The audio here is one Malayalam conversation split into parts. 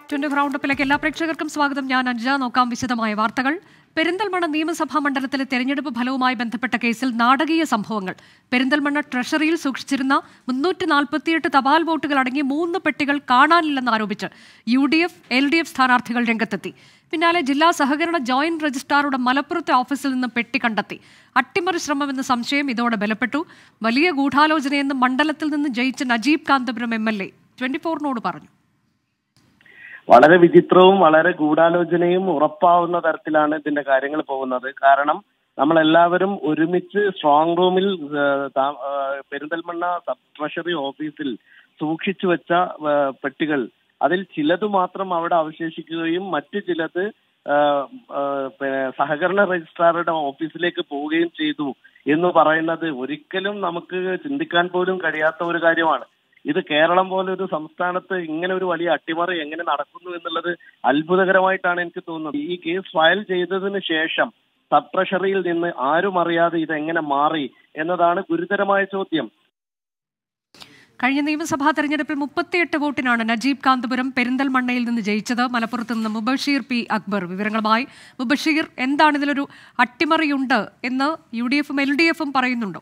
ട്വന്റി റൗണ്ടപ്പിലേക്ക് എല്ലാ പ്രേക്ഷകർക്കും സ്വാഗതം ഞാൻ അഞ്ജ നോക്കാം വിശദമായ വാർത്തകൾ പെരിന്തൽമണ്ണ നിയമസഭാ മണ്ഡലത്തിലെ തെരഞ്ഞെടുപ്പ് ഫലവുമായി ബന്ധപ്പെട്ട കേസിൽ നാടകീയ സംഭവങ്ങൾ പെരിന്തൽമണ്ണ ട്രഷറിയിൽ സൂക്ഷിച്ചിരുന്ന മുന്നൂറ്റി നാൽപ്പത്തിയെട്ട് തപാൽ വോട്ടുകൾ അടങ്ങിയ മൂന്ന് പെട്ടികൾ കാണാനില്ലെന്ന് ആരോപിച്ച് U D F L D F സ്ഥാനാർത്ഥികൾ രംഗത്തെത്തി പിന്നാലെ ജില്ലാ സഹകരണ ജോയിന്റ് രജിസ്ട്രാറുടെ മലപ്പുറത്തെ ഓഫീസിൽ നിന്ന് പെട്ടി കണ്ടെത്തി അട്ടിമറി ശ്രമമെന്ന സംശയം ഇതോടെ ബലപ്പെട്ടു വലിയ ഗൂഢാലോചനയെന്ന് മണ്ഡലത്തിൽ നിന്ന് ജയിച്ച Najeeb Kanthapuram M L A twenty ഫോറിനോട് പറഞ്ഞു വളരെ വിചിത്രവും വളരെ ഗൂഢാലോചനയും ഉറപ്പാവുന്ന തരത്തിലാണ് ഇതിന്റെ കാര്യങ്ങൾ പോകുന്നത് കാരണം നമ്മളെല്ലാവരും ഒരുമിച്ച് സ്ട്രോങ് റൂമിൽ ഏഹ്, താ- ഏഹ്, പെരിന്തൽമണ്ണ സബ് ട്രഷറി ഓഫീസിൽ സൂക്ഷിച്ചു വെച്ച ഏഹ്, പെട്ടികൾ അതിൽ ചിലത് മാത്രം അവിടെ അവശേഷിക്കുകയും മറ്റു ചിലത് ഏഹ്, ഏഹ്, പിന്നെ സഹകരണ രജിസ്ട്രാറുടെ ഓഫീസിലേക്ക് പോവുകയും ചെയ്തു എന്ന് പറയുന്നത് ഒരിക്കലും നമുക്ക് ചിന്തിക്കാൻ പോലും കഴിയാത്ത ഒരു കാര്യമാണ് ഇത് കേരളം പോലെ ഒരു സംസ്ഥാനത്ത് ഇങ്ങനെ ഒരു വലിയ അട്ടിമറി എങ്ങനെ നടക്കുന്നു എന്നുള്ളത് അത്ഭുതകരമായിട്ടാണ് എനിക്ക് തോന്നുന്നത് ഈ കേസ് ഫയൽ ചെയ്തതിന് ശേഷം സബ് ട്രഷറിയിൽ നിന്ന് ആരും അറിയാതെ ഇത് എങ്ങനെ മാറി എന്നതാണ് ഗുരുതരമായ ചോദ്യം കഴിഞ്ഞ നിയമസഭാ തെരഞ്ഞെടുപ്പിൽ മുപ്പത്തിയെട്ട് വോട്ടിനാണ് നജീബ് കാന്തപുരം പെരിന്തൽമണ്ണയിൽ നിന്ന് ജയിച്ചത് മലപ്പുറത്ത് നിന്ന് മുബഷീർ പി അക്ബർ വിവരങ്ങളുമായി മുബഷീർ എന്താണ് ഇതിലൊരു അട്ടിമറിയുണ്ട് എന്ന് യു ഡി എഫും എൽ ഡി എഫും പറയുന്നുണ്ടോ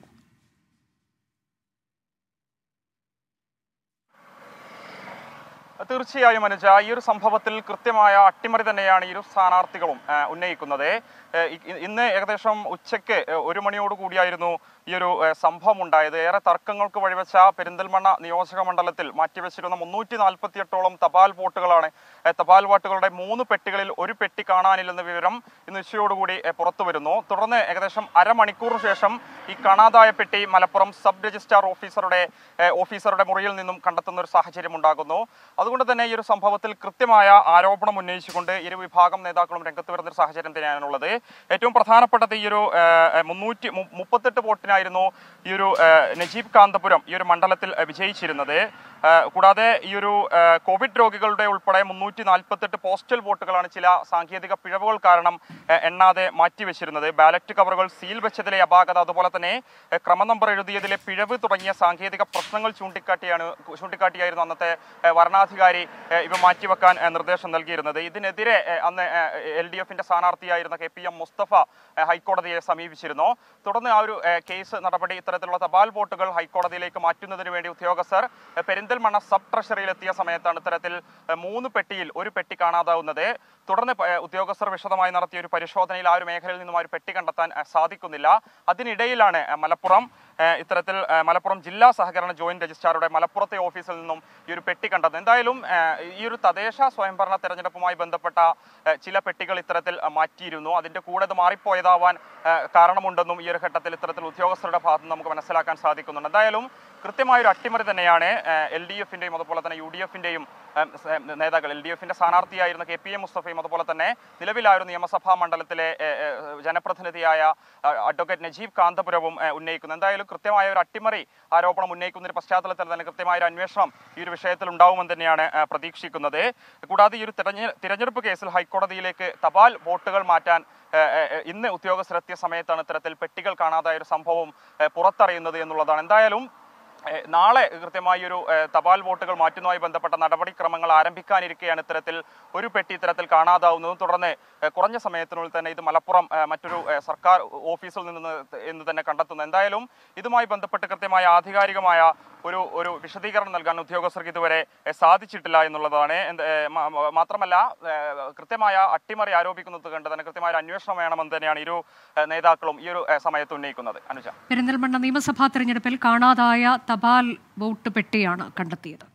തീർച്ചയായും അനുജ ഈ ഒരു സംഭവത്തിൽ കൃത്യമായ അട്ടിമറി തന്നെയാണ് ഇരു സ്ഥാനാർത്ഥികളും ആ, ഉന്നയിക്കുന്നത് ഏ, ഇ- ഇന്ന് ഏകദേശം ഉച്ചയ്ക്ക് ഏ, ഒരു മണിയോട് കൂടിയായിരുന്നു ഈ ഒരു ഏ, സംഭവം ഉണ്ടായത് ഏറെ തർക്കങ്ങൾക്ക് വഴിവെച്ച പെരിന്തൽമണ്ണ നിയോജക മണ്ഡലത്തിൽ മാറ്റിവെച്ചിരുന്ന മുന്നൂറ്റി നാൽപ്പത്തിയെട്ടോളം തപാൽ വോട്ടുകളാണ് ഏ, തപാൽ വോട്ടുകളുടെ മൂന്ന് പെട്ടികളിൽ ഒരു പെട്ടി കാണാനില്ലെന്ന വിവരം ഇന്ന് ഉച്ചയോടുകൂടി ഏ, പുറത്തു വരുന്നു തുടർന്ന് ഏകദേശം അരമണിക്കൂറിന് ശേഷം ഈ കാണാതായ പെട്ടി മലപ്പുറം സബ് രജിസ്ട്രാർ ഓഫീസറുടെ ഏ, ഓഫീസറുടെ മുറിയിൽ നിന്നും കണ്ടെത്തുന്ന ഒരു സാഹചര്യം ഉണ്ടാകുന്നു അതുകൊണ്ട് തന്നെ ഈ ഒരു സംഭവത്തിൽ കൃത്യമായ ആരോപണം ഉന്നയിച്ചുകൊണ്ട് ഇരു വിഭാഗം നേതാക്കളും രംഗത്ത് വരുന്ന ഒരു സാഹചര്യം തന്നെയാണുള്ളത് ഏറ്റവും പ്രധാനപ്പെട്ടത് ഈ ഒരു ഏ, ഏ, മുന്നൂറ്റി മു- മുപ്പത്തെട്ട് വോട്ടിനായിരുന്നു ഈ ഒരു ഏ, നജീബ് കാന്തപുരം ഈ ഒരു മണ്ഡലത്തിൽ ഏ, വിജയിച്ചിരുന്നത് ഏ, കൂടാതെ ഈ ഒരു ഏ, കോവിഡ് രോഗികളുടെ ഉൾപ്പെടെ മുന്നൂറ്റി നാൽപ്പത്തെട്ട് പോസ്റ്റൽ വോട്ടുകളാണ് ചില സാങ്കേതിക പിഴവുകൾ കാരണം ഏ, എണ്ണാതെ മാറ്റിവെച്ചിരുന്നത് ബാലറ്റ് കവറുകൾ സീൽ വെച്ചതിലെ അപാകത അതുപോലെ തന്നെ ഏ, ക്രമനമ്പർ എഴുതിയതിലെ പിഴവ് തുടങ്ങിയ സാങ്കേതിക പ്രശ്നങ്ങൾ ചൂണ്ടിക്കാട്ടിയാണ് ചൂണ്ടിക്കാട്ടിയായിരുന്നു അന്നത്തെ ഏ, വരണാധികാരി ഏ, ഇവ മാറ്റിവെക്കാൻ ഏ, നിർദ്ദേശം നൽകിയിരുന്നത് ഇതിനെതിരെ ഏ, അന്ന് എൽ ഡി എഫിന്റെ സ്ഥാനാർത്ഥിയായിരുന്ന കെ പി എം മുസ്തഫ ഏ, ഹൈക്കോടതിയെ സമീപിച്ചിരുന്നു തുടർന്ന് ആ ഒരു ഏ, കേസ് നടപടി ഇത്തരത്തിലുള്ള തപാൽ വോട്ടുകൾ ഹൈക്കോടതിയിലേക്ക് മാറ്റുന്നതിന് വേണ്ടി ഉദ്യോഗസ്ഥർ ഏ, പെരിന്തൽമണ്ണ സബ് ട്രഷറിയിൽ എത്തിയ സമയത്താണ് ഇത്തരത്തിൽ ഏ, മൂന്ന് പെട്ടിയിൽ ഒരു പെട്ടി കാണാതാവുന്നത് തുടർന്ന് പ- ഏ, ഉദ്യോഗസ്ഥർ വിശദമായി നടത്തിയ ഒരു പരിശോധനയിൽ ആ ഒരു മേഖലയിൽ നിന്നും ആ ഒരു പെട്ടി കണ്ടെത്താൻ ഏ, സാധിക്കുന്നില്ല അതിനിടയിലാണ് ഏ, മലപ്പുറം ഏ, ഇത്തരത്തിൽ ഏ, മലപ്പുറം ജില്ലാ സഹകരണ ജോയിന്റ് രജിസ്ട്രാറുടെ മലപ്പുറത്തെ ഓഫീസിൽ നിന്നും ഈ ഒരു പെട്ടി കണ്ടത് എന്തായാലും ഏ, ഈ ഒരു തദ്ദേശ സ്വയംഭരണ തെരഞ്ഞെടുപ്പുമായി ബന്ധപ്പെട്ട ഏ, ചില പെട്ടികൾ ഇത്തരത്തിൽ ഏ, മാറ്റിയിരുന്നു അതിന്റെ കൂടെ ഇത് മാറിപ്പോയതാവാൻ ഏ, കാരണമുണ്ടെന്നും ഈ ഒരു ഘട്ടത്തിൽ ഇത്തരത്തിൽ ഉദ്യോഗസ്ഥരുടെ ഭാഗത്ത് നിന്ന് നമുക്ക് മനസ്സിലാക്കാൻ സാധിക്കുന്നുണ്ട് എന്തായാലും കൃത്യമായ ഒരു അട്ടിമറി തന്നെയാണ് എൽ ഡി എഫിന്റെയും അതുപോലെ തന്നെ യു ഡി എഫിന്റെയും നേതാക്കൾ എൽ ഡി എഫിന്റെ സ്ഥാനാർത്ഥിയായിരുന്ന കെ പി എം മുസ്തഫയും അതുപോലെ തന്നെ നിലവിൽ ആ ഒരു നിയമസഭാ മണ്ഡലത്തിലെ ഏ, ഏ, ജനപ്രതിനിധിയായ ആ, അഡ്വക്കേറ്റ് നജീബ് കാന്തപുരവും ഏ, ഉന്നയിക്കുന്നു എന്തായാലും കൃത്യമായ ഒരു അട്ടിമറി ആരോപണം ഉന്നയിക്കുന്ന ഒരു പശ്ചാത്തലത്തിൽ തന്നെ കൃത്യമായ ഒരു അന്വേഷണം ഈ ഒരു വിഷയത്തിൽ ഉണ്ടാവുമെന്ന് തന്നെയാണ് ഏ, പ്രതീക്ഷിക്കുന്നത് കൂടാതെ ഈ ഒരു തിരഞ്ഞെ തിരഞ്ഞെടുപ്പ് കേസിൽ ഹൈക്കോടതിയിലേക്ക് തപാൽ വോട്ടുകൾ മാറ്റാൻ ഏ, ഏ, ഏ, ഇന്ന് ഉദ്യോഗസ്ഥരെത്തിയ സമയത്താണ് ഇത്തരത്തിൽ പെട്ടികൾ കാണാതായ ഒരു സംഭവം ഏ, പുറത്തറിയുന്നത് എന്നുള്ളതാണ് എന്തായാലും ഏ, നാളെ കൃത്യമായി ഒരു ഏ, തപാൽ വോട്ടുകൾ മാറ്റുന്നതുമായി ബന്ധപ്പെട്ട നടപടിക്രമങ്ങൾ ആരംഭിക്കാനിരിക്കെയാണ് ഇത്തരത്തിൽ ഒരു പെട്ടി ഇത്തരത്തിൽ കാണാതാവുന്നതും തുടർന്ന് ഏ, കുറഞ്ഞ സമയത്തിനുള്ളിൽ തന്നെ ഇത് മലപ്പുറം ഏ, മറ്റൊരു ഏ, സർക്കാർ ഓഫീസിൽ നിന്ന് എന്ന് തന്നെ കണ്ടെത്തുന്നു എന്തായാലും ഇതുമായി ബന്ധപ്പെട്ട് കൃത്യമായ ആധികാരികമായ ഒരു ഒരു വിശദീകരണം നൽകാൻ ഉദ്യോഗസ്ഥർക്ക് ഇതുവരെ ഏ, സാധിച്ചിട്ടില്ല എന്നുള്ളതാണ് എന്ത്, ഏ, മ- മ- മാത്രമല്ല ഏ, കൃത്യമായ അട്ടിമറി ആരോപിക്കുന്നത് കണ്ട് തന്നെ കൃത്യമായ ഒരു അന്വേഷണം വേണമെന്ന് തന്നെയാണ് ഇരു ഏ, നേതാക്കളും ഈ ഒരു ഏ, സമയത്ത് ഉന്നയിക്കുന്നത് അനുജ പെരിന്തൽമണ്ണ നിയമസഭാ തെരഞ്ഞെടുപ്പിൽ കാണാതായ തപാൽ വോട്ട് പെട്ടിയാണ് കണ്ടെത്തിയത്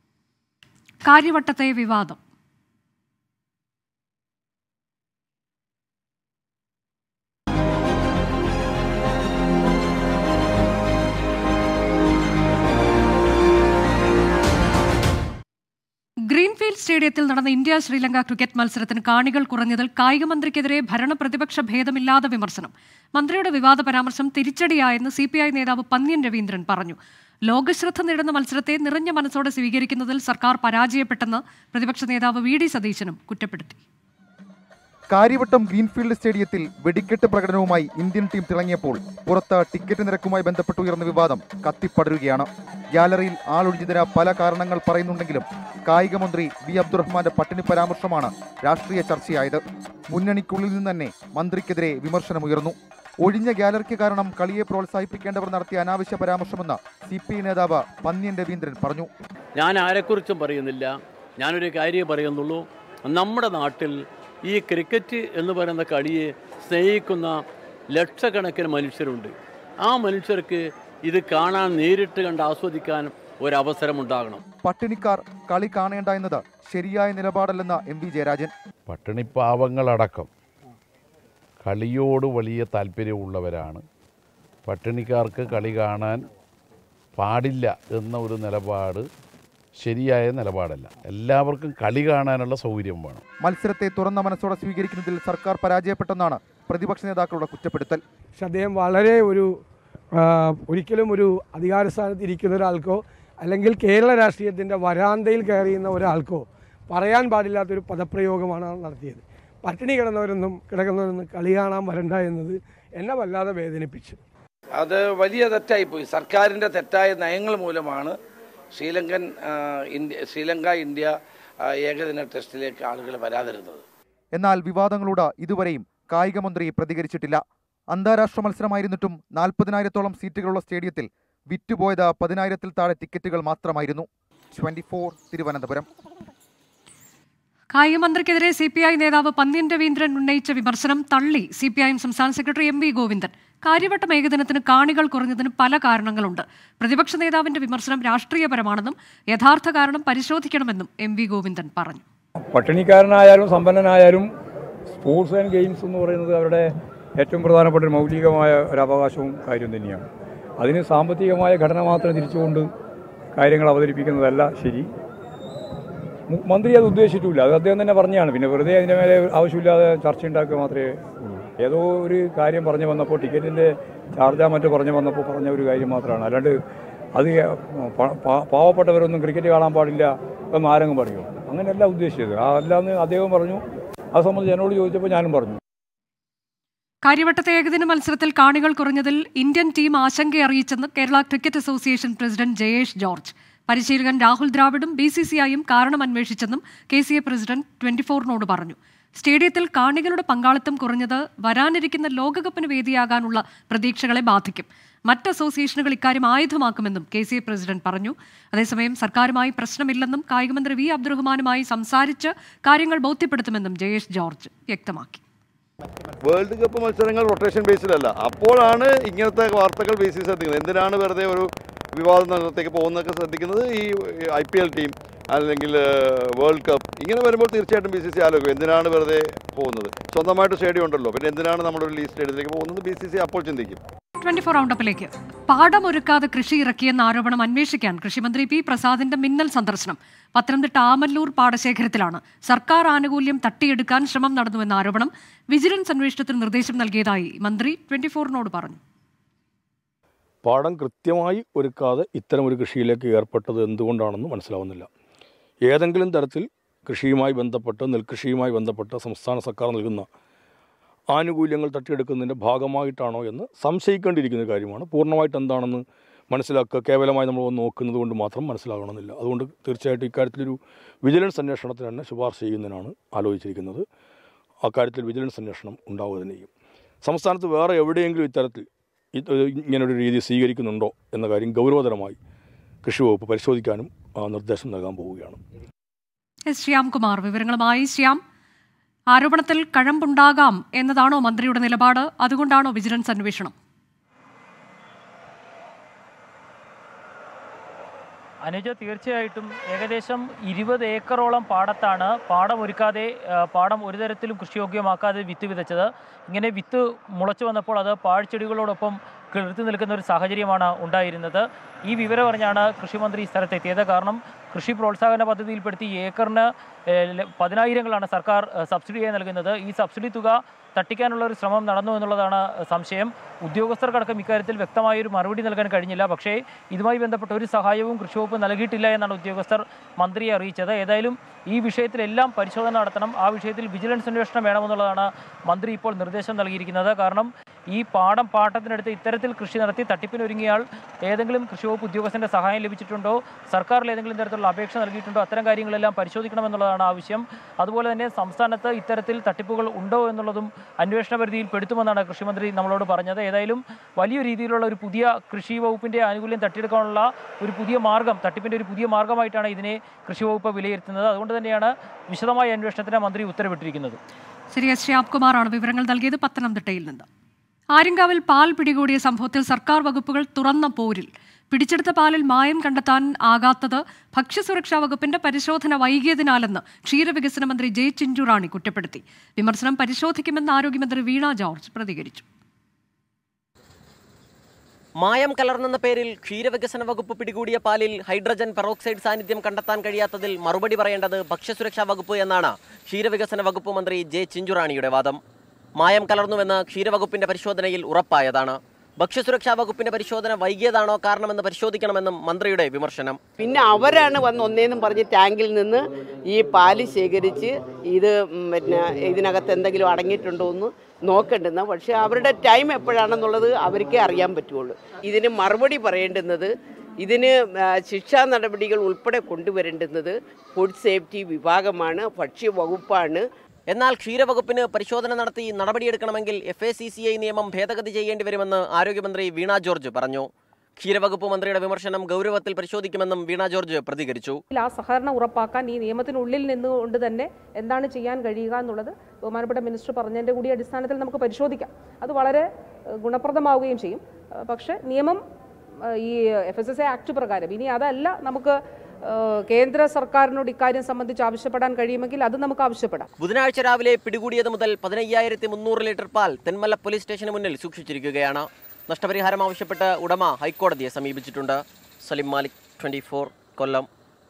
കാര്യവട്ടത്തെ വിവാദം ഗ്രീൻഫീൽഡ് സ്റ്റേഡിയത്തിൽ നടന്ന ഇന്ത്യ ശ്രീലങ്ക ക്രിക്കറ്റ് മത്സരത്തിന് കാണികൾ കുറഞ്ഞതിൽ കായിക മന്ത്രിക്കെതിരെ ഭരണ പ്രതിപക്ഷ ഭേദമില്ലാതെ വിമർശനം മന്ത്രിയുടെ വിവാദ പരാമർശം തിരിച്ചടിയായെന്ന് സി പി ഐ നേതാവ് പന്ന്യൻ രവീന്ദ്രൻ പറഞ്ഞു ലോകശ്രദ്ധ നേടുന്ന മത്സരത്തെ നിറഞ്ഞ മനസ്സോടെ സ്വീകരിക്കുന്നതിൽ സർക്കാർ പരാജയപ്പെട്ടെന്ന് പ്രതിപക്ഷ നേതാവ് വി ഡി സതീശനും കുറ്റപ്പെടുത്തി കാര്യവട്ടം ഗ്രീൻഫീൽഡ് സ്റ്റേഡിയത്തിൽ വെടിക്കെട്ട് പ്രകടനവുമായി ഇന്ത്യൻ ടീം തിളങ്ങിയപ്പോൾ പുറത്ത് ടിക്കറ്റ് നിരക്കുമായി ബന്ധപ്പെട്ട് ഉയർന്ന വിവാദം കത്തിപ്പടരുകയാണ് ഗ്യാലറിയിൽ ആളൊഴിഞ്ഞതിന് പല കാരണങ്ങൾ പറയുന്നുണ്ടെങ്കിലും കായിക മന്ത്രി വി അബ്ദുറഹ്മാന്റെ പട്ടിണി പരാമർശമാണ് രാഷ്ട്രീയ ചർച്ചയായത് മുന്നണിക്കുള്ളിൽ നിന്ന് തന്നെ മന്ത്രിക്കെതിരെ വിമർശനമുയർന്നു ഒഴിഞ്ഞ ഗ്യാലറിക്ക് കാരണം കളിയെ പ്രോത്സാഹിപ്പിക്കേണ്ടവർ നടത്തിയ അനാവശ്യ പരാമർശമെന്ന് സി പി ഐ നേതാവ് പന്ന്യൻ രവീന്ദ്രൻ പറഞ്ഞു ഞാൻ ആരെക്കുറിച്ചും പറയുന്നില്ല ഞാനൊരു കാര്യം പറയുന്നുള്ളൂ നമ്മുടെ നാട്ടിൽ ഈ ക്രിക്കറ്റ് എന്ന് പറയുന്ന കളിയെ സ്നേഹിക്കുന്ന ലക്ഷക്കണക്കിന് മനുഷ്യരുണ്ട് ആ മനുഷ്യർക്ക് ഇത് കാണാൻ നേരിട്ട് കണ്ട് ആസ്വദിക്കാൻ ഒരവസരമുണ്ടാകണം പട്ടിണിക്കാർ കളി കാണേണ്ട എന്നത് ശരിയായ നിലപാടല്ലെന്ന് എം വി ജയരാജൻ പട്ടിണിപ്പാവങ്ങളടക്കം കളിയോട് വലിയ താല്പര്യമുള്ളവരാണ് പട്ടിണിക്കാർക്ക് കളി കാണാൻ പാടില്ല എന്ന ഒരു നിലപാട് ശരിയായ നിലപാടല്ല എല്ലാവർക്കും കളി കാണാനുള്ള സൗകര്യം വേണം മത്സരത്തെ തുറന്ന മനസ്സോടെ സ്വീകരിക്കുന്നതിൽ സർക്കാർ പരാജയപ്പെട്ടെന്നാണ് പ്രതിപക്ഷ നേതാക്കളുടെ കുറ്റപ്പെടുത്തൽ പക്ഷെ അദ്ദേഹം വളരെ ഒരു ആ, ഒരിക്കലും ഒരു അധികാര സ്ഥാനത്ത് ഇരിക്കുന്ന ഒരാൾക്കോ അല്ലെങ്കിൽ കേരള രാഷ്ട്രീയത്തിൻ്റെ വരാന്തയിൽ കയറിയുന്ന ഒരാൾക്കോ പറയാൻ പാടില്ലാത്തൊരു പദപ്രയോഗമാണ് നടത്തിയത് പട്ടിണി കിടന്നവരൊന്നും കിടക്കുന്നവരൊന്നും കളി കാണാൻ വരണ്ട എന്നത് എന്നെ വല്ലാതെ വേദനിപ്പിച്ചു അത് വലിയ തെറ്റായിപ്പോയി സർക്കാരിൻ്റെ തെറ്റായ നയങ്ങൾ മൂലമാണ് ശ്രീലങ്കൻ ആ, ഇന്ത്യ ശ്രീലങ്ക ഇന്ത്യ ആ, ഏകദിന ടെസ്റ്റിലേക്ക് ആളുകൾ വരാതിരുന്നത് എന്നാൽ വിവാദങ്ങളോട് ഇതുവരെയും കായിക മന്ത്രി പ്രതികരിച്ചിട്ടില്ല അന്താരാഷ്ട്ര മത്സരമായിരുന്നിട്ടും നാൽപ്പതിനായിരത്തോളം സീറ്റുകളുള്ള സ്റ്റേഡിയത്തിൽ വിറ്റുപോയത് പതിനായിരത്തിൽ താഴെ ടിക്കറ്റുകൾ മാത്രമായിരുന്നു ട്വന്റി ഫോർ തിരുവനന്തപുരം കായികമന്ത്രിക്കെതിരെ സി പി ഐ നേതാവ് പന്ന്യൻ രവീന്ദ്രൻ ഉന്നയിച്ച വിമർശനം തള്ളി സി പി ഐ എം സംസ്ഥാന secretary M V Govindan Karyavattom ഏകദിനത്തിന് കാണികൾ കുറഞ്ഞതിന് പല കാരണങ്ങളുണ്ട് പ്രതിപക്ഷ നേതാവിന്റെ വിമർശനം രാഷ്ട്രീയപരമാണെന്നും യഥാർത്ഥ കാരണം പരിശോധിക്കണമെന്നും എം വി ഗോവിന്ദൻ പറഞ്ഞു പട്ടിണിക്കാരനായാലും സമ്പന്നനായാലും സ്പോർട്സ് ആൻഡ് ഗെയിംസ് എന്ന് പറയുന്നത് അവരുടെ ഏറ്റവും പ്രധാനപ്പെട്ട ഒരു മൗലികമായ ഒരു അവകാശവും കാര്യം തന്നെയാണ് അതിന് സാമ്പത്തികമായ ഘടന മാത്രം തിരിച്ചുകൊണ്ട് കാര്യങ്ങൾ അവതരിപ്പിക്കുന്നതല്ല ശരി മു- മന്ത്രി അത് ഉദ്ദേശിച്ചിട്ടില്ല അത് അദ്ദേഹം തന്നെ പറഞ്ഞാണ് പിന്നെ വെറുതെ അതിൻ്റെ മേലെ ആവശ്യമില്ലാതെ ചർച്ച ഉണ്ടാക്കുക മാത്രമേ ഉള്ളൂ ഏതോ ഒരു കാര്യം പറഞ്ഞു വന്നപ്പോൾ ടിക്കറ്റിൻ്റെ ചാർജാ മറ്റോ പറഞ്ഞു വന്നപ്പോൾ പറഞ്ഞ ഒരു കാര്യം മാത്രമാണ് അല്ലാണ്ട് അത് പ- പ- പാവപ്പെട്ടവരൊന്നും ക്രിക്കറ്റ് കാണാൻ പാടില്ല എന്ന് ആരെങ്കിലും പറയുമോ അങ്ങനെയല്ല ഉദ്ദേശിച്ചത് ആ അല്ലാന്ന് അദ്ദേഹം പറഞ്ഞു അത് സംബന്ധിച്ച് എന്നോട് ചോദിച്ചപ്പോൾ ഞാനും പറഞ്ഞു കാര്യവട്ടത്തെ ഏകദിന മത്സരത്തിൽ കാണികൾ കുറഞ്ഞതിൽ ഇന്ത്യൻ ടീം ആശങ്ക അറിയിച്ചെന്ന് Kerala cricket association president Jayesh George പരിശീലകൻ രാഹുൽ ദ്രാവിഡും ബി സി സി ഐയും കാരണം അന്വേഷിച്ചെന്നും K C A president twenty ഫോറിനോട് പറഞ്ഞു സ്റ്റേഡിയത്തിൽ കാണികളുടെ പങ്കാളിത്തം കുറഞ്ഞത് വരാനിരിക്കുന്ന ലോകകപ്പിന് വേദിയാകാനുള്ള പ്രതീക്ഷകളെ ബാധിക്കും മറ്റ് അസോസിയേഷനുകൾ ഇക്കാര്യം ആയുധമാക്കുമെന്നും കെ സി എ പ്രസിഡന്റ് പറഞ്ഞു അതേസമയം സർക്കാരുമായി പ്രശ്നമില്ലെന്നും കായികമന്ത്രി വി അബ്ദുറഹ്മാനുമായി സംസാരിച്ച് കാര്യങ്ങൾ ബോധ്യപ്പെടുത്തുമെന്നും ജയേഷ് ജോർജ് വ്യക്തമാക്കി വേൾഡ് കപ്പ് മത്സരങ്ങൾ റൊട്ടേഷൻ ബേസിലല്ല അപ്പോഴാണ് ഇങ്ങനത്തെ വാർത്തകൾ ബേസിൽ ശ്രദ്ധിക്കുന്നത് എന്തിനാണ് വെറുതെ ഒരു വിവാദ നഗരത്തേക്ക് പോകുന്നതൊക്കെ ശ്രദ്ധിക്കുന്നത് ഈ ഐ പി എൽ ടീം അല്ലെങ്കിൽ വേൾഡ് കപ്പ് ഇങ്ങനെ വരുമ്പോൾ തീർച്ചയായിട്ടും ബി സി സി ആലോചിക്കും എന്തിനാണ് വെറുതെ പോകുന്നത് സ്വന്തമായിട്ട് സ്റ്റേഡിയം ഉണ്ടല്ലോ പിന്നെ എന്തിനാണ് നമ്മളൊരു ലീഗ് സ്റ്റേഡിയത്തിലേക്ക് പോകുന്നത് ബി സി സി അപ്പോൾ ചിന്തിക്കും ട്വന്റി ഫോർ റൗണ്ടപ്പിലേക്ക് പാടമൊരുക്കാതെ കൃഷി ഇറക്കിയെന്ന ആരോപണം അന്വേഷിക്കാൻ കൃഷിമന്ത്രി പി പ്രസാദിന്റെ മിന്നൽ സന്ദർശനം പത്തനംതിട്ട ആമല്ലൂർ പാടശേഖരത്തിലാണ് സർക്കാർ ആനുകൂല്യം തട്ടിയെടുക്കാൻ ശ്രമം നടന്നുവെന്ന ആരോപണം വിജിലൻസ് അന്വേഷണത്തിന് നിർദ്ദേശം നൽകിയതായി മന്ത്രി ട്വന്റി ഫോറിനോട് പറഞ്ഞു പാടം കൃത്യമായി ഒരുക്കാതെ ഇത്തരം ഒരു കൃഷിയിലേക്ക് ഏർപ്പെട്ടത് എന്തുകൊണ്ടാണെന്ന് മനസ്സിലാവുന്നില്ല ഏതെങ്കിലും തരത്തിൽ കൃഷിയുമായി ബന്ധപ്പെട്ട് നെൽകൃഷിയുമായി ബന്ധപ്പെട്ട് സംസ്ഥാന സർക്കാർ നൽകുന്ന ആനുകൂല്യങ്ങൾ തട്ടിയെടുക്കുന്നതിൻ്റെ ഭാഗമായിട്ടാണോ എന്ന് സംശയിക്കേണ്ടിയിരിക്കുന്ന കാര്യമാണ് പൂർണ്ണമായിട്ട് എന്താണെന്ന് മനസ്സിലാക്കുക കേവലമായി നമ്മൾ ഒന്ന് നോക്കുന്നത് കൊണ്ട് മാത്രം മനസ്സിലാകണമെന്നില്ല അതുകൊണ്ട് തീർച്ചയായിട്ടും ഇക്കാര്യത്തിലൊരു വിജിലൻസ് അന്വേഷണത്തിന് തന്നെ ശുപാർശ ചെയ്യുന്നതിനാണ് ആലോചിച്ചിരിക്കുന്നത് അക്കാര്യത്തിൽ വിജിലൻസ് അന്വേഷണം ഉണ്ടാവുക തന്നെ ചെയ്യും സംസ്ഥാനത്ത് വേറെ എവിടെയെങ്കിലും ഇത്തരത്തിൽ ഇത് ഇങ്ങനൊരു രീതി സ്വീകരിക്കുന്നുണ്ടോ എന്ന കാര്യം ഗൗരവതരമായി കൃഷി വകുപ്പ് പരിശോധിക്കാനും ആ, നിർദ്ദേശം നൽകാൻ പോവുകയാണ് എസ് ശ്യാംകുമാർ വിവരങ്ങളുമായി ശ്യാം ആരോപണത്തിൽ കഴമ്പുണ്ടാകാം എന്നതാണോ മന്ത്രിയുടെ നിലപാട് അതുകൊണ്ടാണോ വിജിലൻസ് അന്വേഷണം അനുജ തീർച്ചയായിട്ടും ഏകദേശം ഇരുപത് ഏക്കറോളം പാടത്താണ് പാടം ഒരുക്കാതെ ആ, പാടം ഒരു തരത്തിലും കൃഷിയോഗ്യമാക്കാതെ വിത്ത് വിതച്ചത് ഇങ്ങനെ വിത്ത് മുളച്ചു വന്നപ്പോൾ അത് പാഴ്ചെടികളോടൊപ്പം കിളിർത്തി നിൽക്കുന്ന ഒരു സാഹചര്യമാണ് ഉണ്ടായിരുന്നത് ഈ വിവരം അറിഞ്ഞാണ് കൃഷിമന്ത്രി സ്ഥലത്തെത്തിയത് കാരണം കൃഷി പ്രോത്സാഹന പദ്ധതിയിൽപ്പെടുത്തി ഏക്കറിന് ഏഹ്, ല- പതിനായിരങ്ങളാണ് സർക്കാർ ഏഹ്, സബ്സിഡിയായി നൽകുന്നത് ഈ സബ്സിഡി തുക തട്ടിക്കാനുള്ള ഒരു ശ്രമം നടന്നു എന്നുള്ളതാണ് സംശയം ഉദ്യോഗസ്ഥർക്കടക്കം ഇക്കാര്യത്തിൽ വ്യക്തമായൊരു മറുപടി നൽകാൻ കഴിഞ്ഞില്ല പക്ഷേ ഇതുമായി ബന്ധപ്പെട്ട ഒരു സഹായവും കൃഷി വകുപ്പ് നൽകിയിട്ടില്ല എന്നാണ് ഉദ്യോഗസ്ഥർ മന്ത്രിയെ അറിയിച്ചത് ഏതായാലും ഈ വിഷയത്തിലെല്ലാം പരിശോധന നടത്തണം ആ വിഷയത്തിൽ വിജിലൻസ് അന്വേഷണം വേണമെന്നുള്ളതാണ് മന്ത്രി ഇപ്പോൾ നിർദ്ദേശം നൽകിയിരിക്കുന്നത് കാരണം ഈ പാടം പാട്ടത്തിനടുത്ത് ഇത്തരത്തിൽ കൃഷി നടത്തി തട്ടിപ്പിനൊരുങ്ങിയാൽ ഏതെങ്കിലും കൃഷി വകുപ്പ് ഉദ്യോഗസ്ഥന്റെ സഹായം ലഭിച്ചിട്ടുണ്ടോ സർക്കാരിൽ ഏതെങ്കിലും തരത്തിലുള്ള അപേക്ഷ നൽകിയിട്ടുണ്ടോ അത്തരം കാര്യങ്ങളെല്ലാം പരിശോധിക്കണമെന്നുള്ളതാണ് ആവശ്യം അതുപോലെ തന്നെ സംസ്ഥാനത്ത് ഇത്തരത്തിൽ തട്ടിപ്പുകൾ ഉണ്ടോ എന്നുള്ളതും അന്വേഷണ പരിധിയിൽ പെടുത്തുമെന്നാണ് കൃഷിമന്ത്രി നമ്മളോട് പറഞ്ഞത് ഏതായാലും വലിയ രീതിയിലുള്ള ഒരു പുതിയ കൃഷി വകുപ്പിന്റെ ആനുകൂല്യം തട്ടിയെടുക്കാനുള്ള ഒരു പുതിയ മാർഗം തട്ടിപ്പിന്റെ ഒരു പുതിയ മാർഗമായിട്ടാണ് ഇതിനെ കൃഷി വകുപ്പ് വിലയിരുത്തുന്നത് അതുകൊണ്ട് തന്നെയാണ് വിശദമായ അന്വേഷണത്തിന് മന്ത്രി ഉത്തരവിട്ടിരിക്കുന്നത് ശരി എസ് ശ്യാംകുമാറാണ് വിവരങ്ങൾ നൽകിയത് പത്തനംതിട്ടയിൽ നിന്ന് ആര്യങ്കാവിൽ പാൽ പിടികൂടിയ സംഭവത്തിൽ സർക്കാർ വകുപ്പുകൾ തുറന്ന പോരിൽ പിടിച്ചെടുത്ത പാലിൽ മായം കണ്ടെത്താൻ ആകാത്തത് ഭക്ഷ്യസുരക്ഷാ വകുപ്പിന്റെ പരിശോധന വൈകിയതിനാലെന്ന് ക്ഷീരവികസന മന്ത്രി ജെ ചിഞ്ചുറാണി കുറ്റപ്പെടുത്തി വിമർശനം പരിശോധിക്കുമെന്ന് ആരോഗ്യമന്ത്രി വീണ ജോർജ് പ്രതികരിച്ചു മായം കലർന്നെന്ന പേരിൽ ക്ഷീരവികസന വകുപ്പ് പിടികൂടിയ പാലിൽ ഹൈഡ്രജൻ പെറോക്സൈഡ് സാന്നിധ്യം കണ്ടെത്താൻ കഴിയാത്തതിൽ മറുപടി പറയേണ്ടത് ഭക്ഷ്യസുരക്ഷാ വകുപ്പ് എന്നാണ് ക്ഷീരവികസന വകുപ്പ് മന്ത്രി ജെ ചിഞ്ചുറാണിയുടെ വാദം മായം കലർന്നുവെന്ന് ക്ഷീരവകുപ്പിന്റെ പരിശോധനയിൽ ഉറപ്പായതാണ് ഭക്ഷ്യസുരക്ഷാ വകുപ്പിന്റെ പരിശോധന വൈകിയതാണോ കാരണമെന്ന് പരിശോധിക്കണമെന്നും മന്ത്രിയുടെ വിമർശനം പിന്നെ അവരാണ് വന്ന് ഒന്നേന്നും പറഞ്ഞ് ടാങ്കിൽ നിന്ന് ഈ പാല് ശേഖരിച്ച് ഇത് ഉം പിന്നെ ഇതിനകത്ത് എന്തെങ്കിലും അടങ്ങിയിട്ടുണ്ടോ എന്ന് നോക്കേണ്ടുന്ന പക്ഷേ അവരുടെ ടൈം എപ്പോഴാണെന്നുള്ളത് അവർക്കേ അറിയാൻ പറ്റുള്ളൂ ഇതിന് മറുപടി പറയേണ്ടുന്നത് ഇതിന് ആ, ശിക്ഷാ നടപടികൾ ഉൾപ്പെടെ കൊണ്ടുവരേണ്ടുന്നത് ഫുഡ് സേഫ്റ്റി വിഭാഗമാണ് ഭക്ഷ്യ വകുപ്പാണ് എന്നാൽ ക്ഷീരവകുപ്പിന് പരിശോധന നടത്തി നടപടിയെടുക്കണമെങ്കിൽ F A C C I നിയമം ഭേദഗതി ചെയ്യേണ്ടി വരുമെന്ന് ആരോഗ്യമന്ത്രി വീണ ജോർജ് പറഞ്ഞു ക്ഷീരവകുപ്പ് മന്ത്രിയുടെ വിമർശനം ഗൗരവത്തിൽ പരിശോധിക്കുമെന്നും വീണ ജോർജ് പ്രതികരിച്ചു ആ സഹകരണം ഉറപ്പാക്കാൻ ഈ നിയമത്തിനുള്ളിൽ നിന്നുകൊണ്ട് തന്നെ എന്താണ് ചെയ്യാൻ കഴിയുക എന്നുള്ളത് ബഹുമാനപ്പെട്ട മിനിസ്റ്റർ പറഞ്ഞതിൻ്റെ കൂടി അടിസ്ഥാനത്തിൽ നമുക്ക് പരിശോധിക്കാം അത് വളരെ ഏഹ്, ഗുണപ്രദമാവുകയും ചെയ്യും ഏഹ്, പക്ഷേ നിയമം ഏഹ്, ഈ F S S A act പ്രകാരം ഇനി അതല്ല നമുക്ക് ഏഹ്, കേന്ദ്ര സർക്കാരിനോട് ഇക്കാര്യം സംബന്ധിച്ച് ആവശ്യപ്പെടാൻ കഴിയുമെങ്കിൽ അത് നമുക്ക് ആവശ്യപ്പെടാം ബുധനാഴ്ച രാവിലെ പിടികൂടിയത് മുതൽ പതിനയ്യായിരത്തി മുന്നൂറ് ലിറ്റർ പാൽ തെന്മല പോലീസ് സ്റ്റേഷന് മുന്നിൽ സൂക്ഷിച്ചിരിക്കുകയാണ് നഷ്ടപരിഹാരം ആവശ്യപ്പെട്ട് ഉടമ ഹൈക്കോടതിയെ സമീപിച്ചിട്ടുണ്ട് സലിം മാലിക് ട്വന്റി കൊല്ലം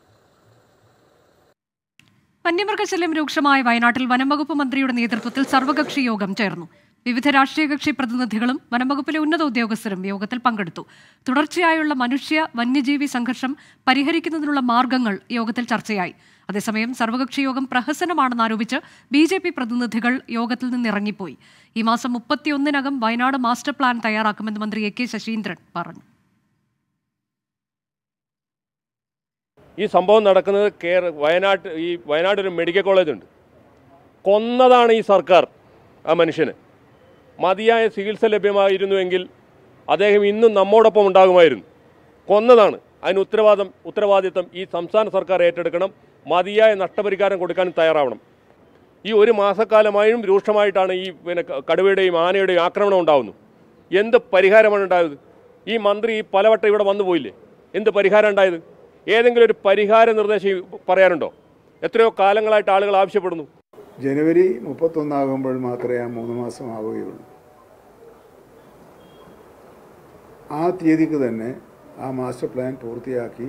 വന്യമൃഗശല്യം രൂക്ഷമായ വയനാട്ടിൽ വനംവകുപ്പ് മന്ത്രിയുടെ നേതൃത്വത്തിൽ സർവകക്ഷി യോഗം ചേർന്നു വിവിധ രാഷ്ട്രീയ കക്ഷി പ്രതിനിധികളും വനംവകുപ്പിലെ ഉന്നത ഉദ്യോഗസ്ഥരും യോഗത്തിൽ പങ്കെടുത്തു തുടർച്ചയായുള്ള മനുഷ്യ വന്യജീവി സംഘർഷം പരിഹരിക്കുന്നതിനുള്ള മാർഗങ്ങൾ യോഗത്തിൽ ചർച്ചയായി അതേസമയം സർവകക്ഷി യോഗം പ്രഹസനമാണെന്ന് ആരോപിച്ച് ബി ജെ പി പ്രതിനിധികൾ യോഗത്തിൽ നിന്നിറങ്ങിപ്പോയി ഈ മാസം മുപ്പത്തിയൊന്നിനകം വയനാട് മാസ്റ്റർ പ്ലാൻ തയ്യാറാക്കുമെന്ന് മന്ത്രി എ കെ ശശീന്ദ്രൻ പറഞ്ഞു ഈ സംഭവം നടക്കുന്നത് കേര വയനാട്ട് ഈ വയനാട് ഒരു മെഡിക്കൽ കോളേജ് ഉണ്ട് കൊന്നതാണ് ഈ സർക്കാർ ആ മനുഷ്യന് മതിയായ ചികിത്സ ലഭ്യമായിരുന്നുവെങ്കിൽ അദ്ദേഹം ഇന്നും നമ്മോടൊപ്പം ഉണ്ടാകുമായിരുന്നു കൊന്നതാണ് അതിന് ഉത്തരവാദം ഉത്തരവാദിത്തം ഈ സംസ്ഥാന സർക്കാർ ഏറ്റെടുക്കണം മതിയായ നഷ്ടപരിഹാരം കൊടുക്കാനും തയ്യാറാവണം ഈ ഒരു മാസക്കാലമായും രൂക്ഷമായിട്ടാണ് ഈ പിന്നെ ക- കടുവയുടെയും ആനയുടെയും ആക്രമണം ഉണ്ടാകുന്നു എന്ത് പരിഹാരമാണ് ഉണ്ടായത് ഈ മന്ത്രി പലവട്ടം ഇവിടെ വന്നു പോയില്ലേ എന്ത് പരിഹാരം ഉണ്ടായത് ഏതെങ്കിലും ഒരു പരിഹാര നിർദ്ദേശം പറയാനുണ്ടോ എത്രയോ കാലങ്ങളായിട്ട് ആളുകൾ ആവശ്യപ്പെടുന്നു ജനുവരി മുപ്പത്തൊന്നാകുമ്പോൾ മാത്രമേ ആ മൂന്ന് മാസം ആവുകയുള്ളൂ ആ തീയതിക്ക് തന്നെ ആ മാസ്റ്റർ പ്ലാൻ പൂർത്തിയാക്കി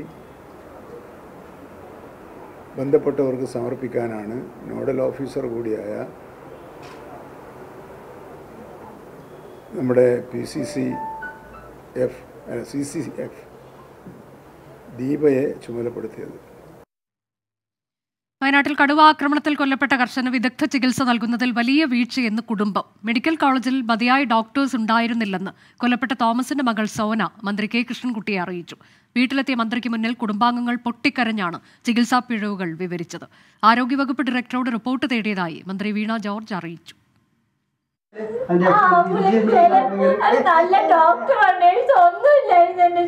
ബന്ധപ്പെട്ടവർക്ക് സമർപ്പിക്കാനാണ് നോഡൽ ഓഫീസർ കൂടിയായ നമ്മുടെ P C C F C C F ദീപയെ ചുമതലപ്പെടുത്തിയത് വയനാട്ടിൽ കടുവ ആക്രമണത്തിൽ കൊല്ലപ്പെട്ട കർഷകന് വിദഗ്ധ ചികിത്സ നൽകുന്നതിൽ വലിയ വീഴ്ചയെന്ന് കുടുംബം മെഡിക്കൽ കോളേജിൽ മതിയായ ഡോക്ടേഴ്സ് ഉണ്ടായിരുന്നില്ലെന്ന് കൊല്ലപ്പെട്ട തോമസിന്റെ മകൾ സോന മന്ത്രി കെ കൃഷ്ണൻകുട്ടിയെ അറിയിച്ചു വീട്ടിലെത്തിയ മന്ത്രിക്ക് മുന്നിൽ കുടുംബാംഗങ്ങൾ പൊട്ടിക്കരഞ്ഞാണ് ചികിത്സാ പിഴവുകൾ വിവരിച്ചത് ആരോഗ്യവകുപ്പ് ഡയറക്ടറോട് റിപ്പോർട്ട് തേടിയതായി മന്ത്രി വീണ ജോർജ് അറിയിച്ചു നല്ല ഡോക്ടർ നേഴ്സ് ഒന്നുമില്ലായിരുന്നു എന്റെ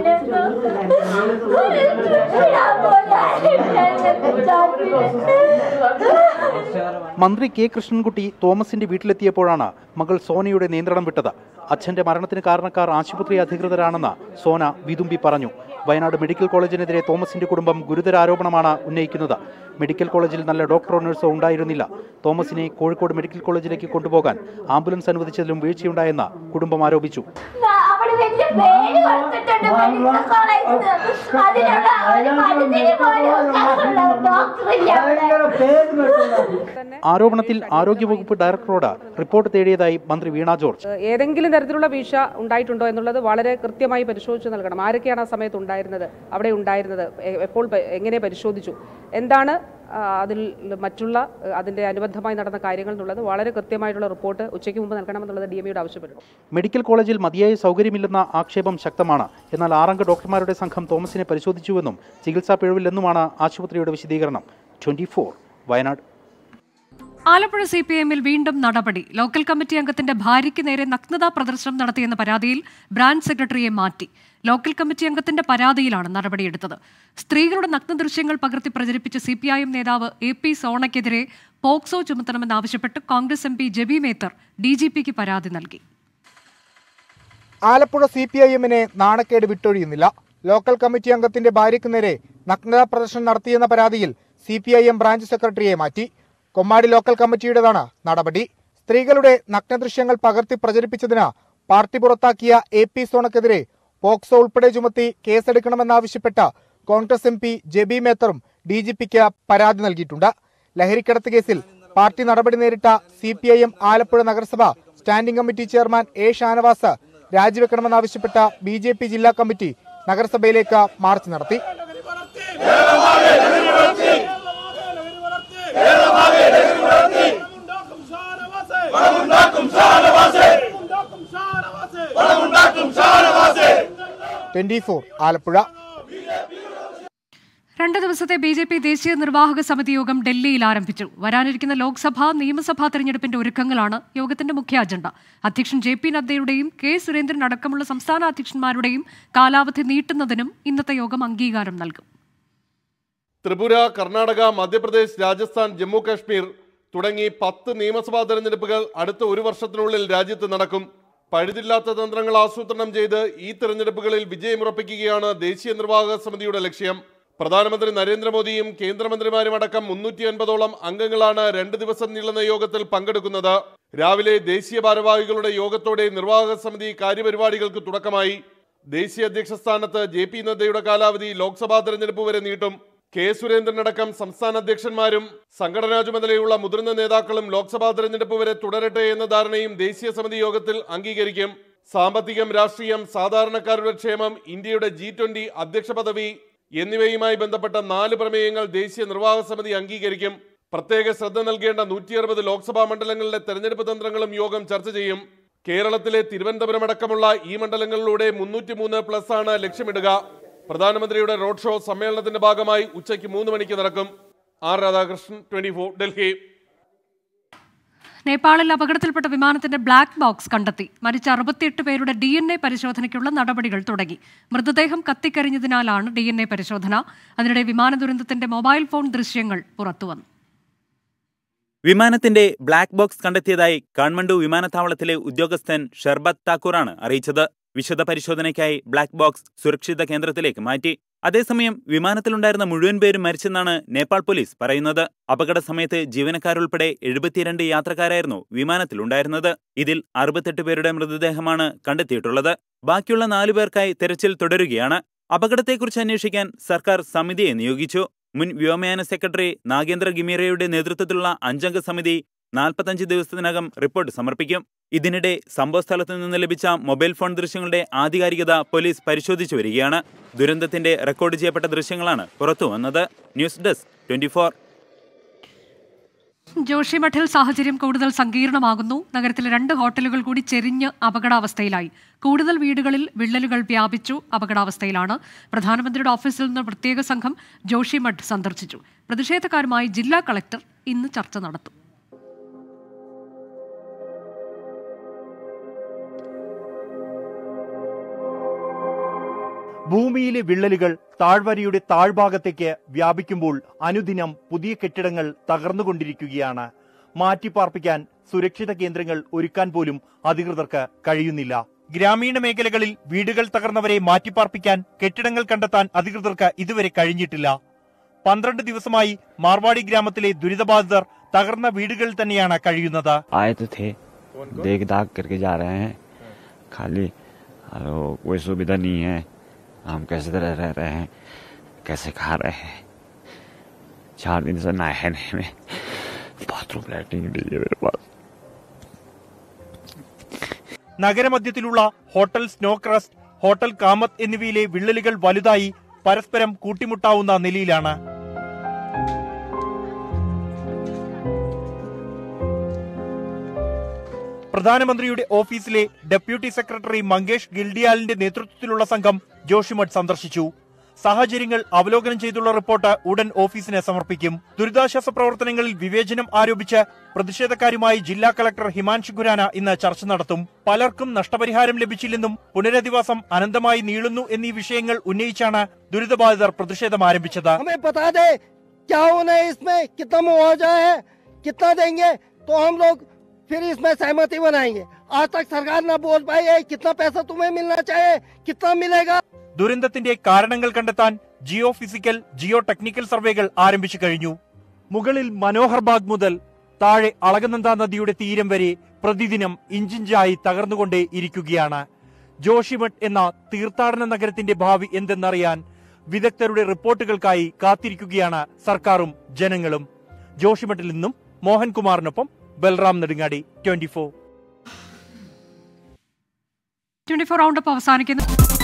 മന്ത്രി കെ കൃഷ്ണൻകുട്ടി തോമസിന്റെ വീട്ടിലെത്തിയപ്പോഴാണ് മകൾ സോനയുടെ നിയന്ത്രണം വിട്ടത് അച്ഛന്റെ മരണത്തിന് കാരണക്കാർ ആശുപത്രി അധികൃതരാണെന്ന് സോന വിതുമ്പി പറഞ്ഞു വയനാട് മെഡിക്കൽ കോളേജിനെതിരെ തോമസിന്റെ കുടുംബം ഗുരുതര ആരോപണമാണ് ഉന്നയിക്കുന്നത് മെഡിക്കൽ കോളേജിൽ നല്ല ഡോക്ടറോ നഴ്സോ ഉണ്ടായിരുന്നില്ല തോമസിനെ കോഴിക്കോട് മെഡിക്കൽ കോളേജിലേക്ക് കൊണ്ടുപോകാൻ ആംബുലൻസ് അനുവദിച്ചതിലും വീഴ്ചയുണ്ടായെന്ന് കുടുംബം ആരോപിച്ചു അവിടെ വലിയ പേര് കൊടുത്തിട്ടുണ്ട് മെഡിക്കൽ കോളേജിൽ അതിനുള്ള ഒരു മരുന്നിന് പോലും ഡോക്ടർ ഇല്ല അവിടെ ആരോപണത്തിൽ ആരോഗ്യവകുപ്പ് ഡയറക്ടറോട് റിപ്പോർട്ട് തേടിയതായി മന്ത്രി വീണ ജോർജ് ഏഹ് ഏതെങ്കിലും തരത്തിലുള്ള വീഴ്ച ഉണ്ടായിട്ടുണ്ടോ എന്നുള്ളത് വളരെ കൃത്യമായി പരിശോധിച്ച് നൽകണം ആരൊക്കെയാണ് ആ സമയത്ത് ഉണ്ടായിരുന്നത് അവിടെ ഉണ്ടായിരുന്നത് എ- എപ്പോൾ പ- എങ്ങനെ പരിശോധിച്ചു എന്താണ് ആ, അതിൽ മറ്റുള്ള ഏഹ് അതിന്റെ അനുബന്ധമായി നടന്ന കാര്യങ്ങൾ എന്നുള്ളത് വളരെ കൃത്യമായിട്ടുള്ള റിപ്പോർട്ട് ഉച്ചയ്ക്ക് മുമ്പ് നൽകണമെന്നുള്ളത് ഡി എം ഇയോട് ആവശ്യപ്പെട്ടു മെഡിക്കൽ കോളേജിൽ മതിയായ സൗകര്യമില്ലെന്ന ആക്ഷേപം ശക്തമാണ് എന്നാൽ ആറംഗ ഡോക്ടർമാരുടെ സംഘം തോമസിനെ പരിശോധിച്ചുവെന്നും ചികിത്സാ പിഴവില്ലെന്നുമാണ് ആശുപത്രിയുടെ വിശദീകരണം twenty Wayanad Alappuzha C P എമ്മിൽ വീണ്ടും നടപടി ലോക്കൽ കമ്മിറ്റി അംഗത്തിന്റെ ഭാര്യയ്ക്ക് നേരെ നഗ്നതാ പ്രദർശനം നടത്തിയെന്ന പരാതിയിൽ ബ്രാഞ്ച് സെക്രട്ടറിയെ മാറ്റി ലോക്കൽ കമ്മിറ്റി അംഗത്തിന്റെ പരാതിയിലാണ് നടപടിയെടുത്തത് സ്ത്രീകളുടെ നഗ്ന ദൃശ്യങ്ങൾ പകർത്തി പ്രചരിപ്പിച്ച സി പി ഐ എം നേതാവ് എ പി സോണയ്ക്കെതിരെ പോക്സോ ചുമത്തണമെന്നാവശ്യപ്പെട്ട് Congress M P Jebi Mather D G പിക്ക് പരാതി നൽകി ആലപ്പുഴ സി പി ഐ എമ്മിനെ നാണക്കേട് വിട്ടൊഴിയുന്നില്ല ലോക്കൽ കമ്മിറ്റി അംഗത്തിന്റെ ഭാര്യയ്ക്ക് നേരെ നഗ്നതാ പ്രദർശനം നടത്തിയെന്ന പരാതിയിൽ C P I M branch secretary മാറ്റി കൊമ്മാടി ലോക്കൽ കമ്മിറ്റിയുടേതാണ് നടപടി സ്ത്രീകളുടെ നഗ്നദൃശ്യങ്ങൾ പകർത്തി പ്രചരിപ്പിച്ചതിന് പാർട്ടി പുറത്താക്കിയ എ പി സോണക്കെതിരെ പോക്സോ ഉൾപ്പെടെ ചുമത്തി കേസെടുക്കണമെന്നാവശ്യപ്പെട്ട കോൺഗ്രസ് എം പി ജെബി മേത്തറും ഡി ജി പിക്ക് പരാതി നൽകിയിട്ടുണ്ട് ലഹരിക്കടത്ത് കേസിൽ പാർട്ടി നടപടി നേരിട്ട C P I M Alappuzha നഗരസഭ standing committee chairman A Shanavas രാജിവെക്കണമെന്നാവശ്യപ്പെട്ട ബി ജെ പി ജില്ലാ കമ്മിറ്റി നഗരസഭയിലേക്ക് മാർച്ച് നടത്തി ട്വന്റി ഫോർ ആലപ്പുഴ രണ്ട് ദിവസത്തെ ബി ജെ പി ദേശീയ നിർവാഹക സമിതി യോഗം ഡൽഹിയിൽ ആരംഭിച്ചു വരാനിരിക്കുന്ന ലോക്സഭാ നിയമസഭാ തെരഞ്ഞെടുപ്പിന്റെ ഒരുക്കങ്ങളാണ് യോഗത്തിന്റെ മുഖ്യ അജണ്ട അധ്യക്ഷൻ ജെ പി നദ്ദയുടെയും കെ സുരേന്ദ്രൻ അടക്കമുള്ള സംസ്ഥാന അധ്യക്ഷന്മാരുടെയും കാലാവധി നീട്ടുന്നതിനും ഇന്നത്തെ യോഗം അംഗീകാരം നൽകും ത്രിപുര കർണാടക മധ്യപ്രദേശ് രാജസ്ഥാൻ ജമ്മു കാശ്മീർ തുടങ്ങി പത്ത് നിയമസഭാ തെരഞ്ഞെടുപ്പുകൾ അടുത്ത ഒരു വർഷത്തിനുള്ളിൽ രാജ്യത്ത് നടക്കും പഴുതില്ലാത്ത തന്ത്രങ്ങൾ ആസൂത്രണം ചെയ്ത് ഈ തെരഞ്ഞെടുപ്പുകളിൽ വിജയമുറപ്പിക്കുകയാണ് ദേശീയ നിർവാഹക സമിതിയുടെ ലക്ഷ്യം പ്രധാനമന്ത്രി നരേന്ദ്രമോദിയും കേന്ദ്രമന്ത്രിമാരും അടക്കം മുന്നൂറ്റി അൻപതോളം അംഗങ്ങളാണ് രണ്ട് ദിവസം നീളുന്ന യോഗത്തിൽ പങ്കെടുക്കുന്നത് രാവിലെ ദേശീയ ഭാരവാഹികളുടെ യോഗത്തോടെ നിർവാഹക സമിതി കാര്യപരിപാടികൾക്ക് തുടക്കമായി ദേശീയ അധ്യക്ഷ സ്ഥാനത്ത് ജെ പി നദ്ദയുടെ കാലാവധി ലോക്സഭാ തെരഞ്ഞെടുപ്പ് വരെ നീട്ടും കെ സുരേന്ദ്രനടക്കം സംസ്ഥാന അധ്യക്ഷന്മാരും സംഘടനാ ചുമതലയുള്ള മുതിർന്ന നേതാക്കളും ലോക്സഭാ തെരഞ്ഞെടുപ്പ് വരെ തുടരട്ടെ എന്ന ധാരണയും ദേശീയ സമിതി യോഗത്തിൽ അംഗീകരിക്കും സാമ്പത്തികം രാഷ്ട്രീയം സാധാരണക്കാരുടെ ക്ഷേമം ഇന്ത്യയുടെ ജി ട്വന്റി അധ്യക്ഷ പദവി എന്നിവയുമായി ബന്ധപ്പെട്ട നാല് പ്രമേയങ്ങൾ ദേശീയ നിർവാഹക സമിതി അംഗീകരിക്കും പ്രത്യേക ശ്രദ്ധ നൽകേണ്ട നൂറ്റി അറുപത് ലോക്സഭാ മണ്ഡലങ്ങളിലെ തെരഞ്ഞെടുപ്പ് തന്ത്രങ്ങളും യോഗം ചർച്ച ചെയ്യും കേരളത്തിലെ തിരുവനന്തപുരം അടക്കമുള്ള ഈ മണ്ഡലങ്ങളിലൂടെ മുന്നൂറ്റി മൂന്ന് പ്ലസ് ആണ് ലക്ഷ്യമിടുക പ്രധാനമന്ത്രിയുടെ റോഡ് ഷോ സമ്മേളനത്തിന്റെ ഭാഗമായി ഉച്ചയ്ക്ക് മൂന്ന് മണിക്ക് നടക്കും R Radhakrishnan twenty four Delhi നേപ്പാളിൽ അപകടത്തിൽപ്പെട്ട വിമാനത്തിന്റെ ബ്ലാക്ക് ബോക്സ് കണ്ടെത്തി മരിച്ച അറുപത്തിയെട്ട് പേരുടെ ഡി എൻ എ പരിശോധനയ്ക്കുള്ള നടപടികൾ തുടങ്ങി മൃതദേഹം കത്തിക്കരിഞ്ഞതിനാലാണ് ഡി എൻ എ പരിശോധന അതിനിടെ വിമാന ദുരന്തത്തിന്റെ മൊബൈൽ ഫോൺ ദൃശ്യങ്ങൾ പുറത്തുവന്നു വിമാനത്തിന്റെ ബ്ലാക്ക് ബോക്സ് കണ്ടെത്തിയതായി കാഠ്മണ്ഡു വിമാനത്താവളത്തിലെ ഉദ്യോഗസ്ഥൻ ഷർബത്ത് താക്കൂറാണ് അറിയിച്ചത് വിശദ പരിശോധനയ്ക്കായി ബ്ലാക്ക് ബോക്സ് സുരക്ഷിത കേന്ദ്രത്തിലേക്ക് മാറ്റി അതേസമയം വിമാനത്തിലുണ്ടായിരുന്ന മുഴുവൻ പേരും മരിച്ചെന്നാണ് നേപ്പാൾ പോലീസ് പറയുന്നത് അപകട സമയത്ത് ജീവനക്കാരുൾപ്പെടെ എഴുപത്തിരണ്ട് യാത്രക്കാരായിരുന്നു വിമാനത്തിലുണ്ടായിരുന്നത് ഇതിൽ അറുപത്തെട്ട് പേരുടെ മൃതദേഹമാണ് കണ്ടെത്തിയിട്ടുള്ളത് ബാക്കിയുള്ള നാലു പേർക്കായി തെരച്ചിൽ തുടരുകയാണ് അപകടത്തെക്കുറിച്ച് അന്വേഷിക്കാൻ സർക്കാർ സമിതിയെ നിയോഗിച്ചു മുൻ വ്യോമയാന സെക്രട്ടറി നാഗേന്ദ്ര ഗിമീറയുടെ നേതൃത്വത്തിലുള്ള അഞ്ചംഗ സമിതി നാൽപ്പത്തഞ്ച് ദിവസത്തിനകം റിപ്പോർട്ട് സമർപ്പിക്കും ഇതിനിടെ സംഭവസ്ഥലത്ത് നിന്ന് ലഭിച്ച മൊബൈൽ ഫോൺ ദൃശ്യങ്ങളുടെ ആധികാരികത പോലീസ് പരിശോധിച്ചു വരികയാണ് ദുരന്തത്തിന്റെ റെക്കോർഡ് ചെയ്യപ്പെട്ട ദൃശ്യങ്ങളാണ് പുറത്തു വന്നത് ന്യൂസ് ഡെസ്ക് ട്വന്റി ജോഷിമഠിൽ സാഹചര്യം കൂടുതൽ സങ്കീർണമാകുന്നു നഗരത്തിലെ രണ്ട് ഹോട്ടലുകൾ കൂടി ചെരിഞ്ഞ് അപകടാവസ്ഥയിലായി കൂടുതൽ വീടുകളിൽ വിള്ളലുകൾ വ്യാപിച്ചു അപകടാവസ്ഥയിലാണ് പ്രധാനമന്ത്രിയുടെ ഓഫീസിൽ നിന്ന് പ്രത്യേക സംഘം ജോഷിമഠ് സന്ദർശിച്ചു പ്രതിഷേധക്കാരുമായി ജില്ലാ കളക്ടർ ഇന്ന് ചർച്ച നടത്തും ഭൂമിയിലെ വിള്ളലുകൾ താഴ്വരയുടെ താഴ്ഭാഗത്തേക്ക് വ്യാപിക്കുമ്പോൾ അനുദിനം പുതിയ കെട്ടിടങ്ങൾ തകർന്നുകൊണ്ടിരിക്കുകയാണ് മാറ്റിപ്പാർപ്പിക്കാൻ സുരക്ഷിത കേന്ദ്രങ്ങൾ ഒരുക്കാൻ പോലും അധികൃതർക്ക് കഴിയുന്നില്ല ഗ്രാമീണ മേഖലകളിൽ വീടുകൾ തകർന്നവരെ മാറ്റിപ്പാർപ്പിക്കാൻ കെട്ടിടങ്ങൾ കണ്ടെത്താൻ അധികൃതർക്ക് ഇതുവരെ കഴിഞ്ഞിട്ടില്ല പന്ത്രണ്ട് ദിവസമായി മാർവാടി ഗ്രാമത്തിലെ ദുരിതബാധിതർ തകർന്ന വീടുകളിൽ തന്നെയാണ് കഴിയുന്നത് आए तो थे देख दाग करके जा रहे हैं खाली और वो कोई सुविधा नहीं है हम कैसे तरह रह रहे हैं कैसे खा रहे हैं चार दिन से नहाया नहीं मैं बाथरूम लैट्रिन नहीं है मेरे पास നഗരമധ്യത്തിലുള്ള hotel snow crest hotel Kamath എന്നിവയിലെ വിള്ളലുകൾ വലുതായി പരസ്പരം കൂട്ടിമുട്ടാവുന്ന നിലയിലാണ് പ്രധാനമന്ത്രിയുടെ ഓഫീസിലെ ഡെപ്യൂട്ടി സെക്രട്ടറി മങ്കേഷ് ഗിൽഡിയാലിന്റെ നേതൃത്വത്തിലുള്ള സംഘം ജോഷിമഠ് സന്ദർശിച്ചു സാഹചര്യങ്ങൾ അവലോകനം ചെയ്തുള്ള റിപ്പോർട്ട് ഉടൻ ഓഫീസിന് സമർപ്പിക്കും ദുരിതാശ്വാസ പ്രവർത്തനങ്ങളിൽ വിവേചനം ആരോപിച്ച് പ്രതിഷേധക്കാരുമായി ജില്ലാ കളക്ടർ ഹിമാൻഷു ഖുരാന ഇന്ന് ചർച്ച നടത്തും പലർക്കും നഷ്ടപരിഹാരം ലഭിച്ചില്ലെന്നും പുനരധിവാസം അനന്തമായി നീളുന്നു എന്നീ വിഷയങ്ങൾ ഉന്നയിച്ചാണ് ദുരിതബാധിതർ പ്രതിഷേധം ആരംഭിച്ചത് हमें बता दे क्या होना है इसमें कितना मुआवजा है कितना देंगे तो हम लोग फिर इसमें सहमति बनाएंगे आज तक सरकार ना बोल पाई है कितना पैसा तुम्हें मिलना चाहिए कितना मिलेगा ദുരന്തത്തിന്റെ കാരണങ്ങൾ കണ്ടെത്താൻ ജിയോ ഫിസിക്കൽ ജിയോ ടെക്നിക്കൽ സർവേകൾ ആരംഭിച്ചു കഴിഞ്ഞു മുകളിൽ മനോഹർ ബാഗ് മുതൽ താഴെ അളകനന്ദ നദിയുടെ തീരം വരെ പ്രതിദിനം ഇഞ്ചിഞ്ചായി തകർന്നുകൊണ്ടേ ഇരിക്കുകയാണ് ജോഷിമഠ് എന്ന തീർത്ഥാടന നഗരത്തിന്റെ ഭാവി എന്തെന്നറിയാൻ വിദഗ്ധരുടെ റിപ്പോർട്ടുകൾക്കായി കാത്തിരിക്കുകയാണ് സർക്കാരും ജനങ്ങളും ജോഷിമഠിൽ നിന്നും മോഹൻകുമാറിനൊപ്പം Balram Nedungadi twenty four twenty four roundup അവസാനിക്കുന്നു